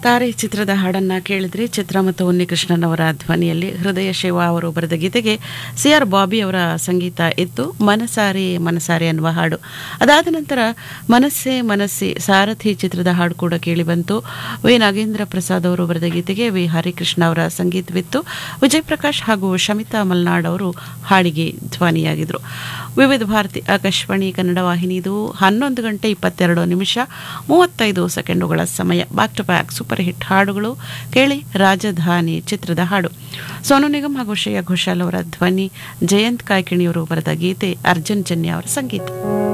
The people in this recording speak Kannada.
ತಾರೆ ಚಿತ್ರದ ಹಾಡನ್ನ ಕೇಳಿದ್ರೆ ಚಿತ್ರ ಮತ್ತು ಉನ್ನಿಕೃಷ್ಣನ್ ಅವರ ಧ್ವನಿಯಲ್ಲಿ ಹೃದಯ ಶಿವ ಅವರು ಬರೆದ ಗೀತೆಗೆ ಸಿ ಆರ್ ಬಾಬಿ ಅವರ ಸಂಗೀತ ಇತ್ತು ಮನಸಾರಿ ಮನಸಾರಿ ಅನ್ನುವ ಹಾಡು ಅದಾದ ನಂತರ ಮನಸ್ಸೇ ಮನಸ್ಸೆ ಸಾರಥಿ ಚಿತ್ರದ ಹಾಡು ಕೂಡ ಕೇಳಿಬಂತು ವಿ ನಾಗೇಂದ್ರ ಪ್ರಸಾದ್ ಅವರು ಬರೆದ ಗೀತೆಗೆ ವಿ ಹರಿಕೃಷ್ಣ ಅವರ ಸಂಗೀತವಿತ್ತು ವಿಜಯ್ ಪ್ರಕಾಶ್ ಹಾಗೂ ಶಮಿತಾ ಮಲ್ನಾಡ್ ಅವರು ಹಾಡಿಗೆ ಧ್ವನಿಯಾಗಿದ್ರು ವಿವಿಧ ಭಾರತಿ ಆಕಾಶವಾಣಿ ಕನ್ನಡ ವಾಹಿನಿದು ಹನ್ನೊಂದು ಗಂಟೆ ಇಪ್ಪತ್ತೆರಡು ನಿಮಿಷ ಮೂವತ್ತೈದು ಸೆಕೆಂಡುಗಳ ಸಮಯ back to back super hit ಹಾಡುಗಳು ಕೇಳಿ ರಾಜಧಾನಿ ಚಿತ್ರದ ಹಾಡು ಸೋನು ನಿಗಮ್ ಹಾಗೂ ಶ್ರೇಯಾ ಘೋಷಾಲ್ ಅವರ ಧ್ವನಿ ಜಯಂತ್ ಕಾಯ್ಕಿಣಿಯವರು ಬರೆದ ಗೀತೆ ಅರ್ಜುನ್ ಜನ್ಯ ಅವರ ಸಂಗೀತ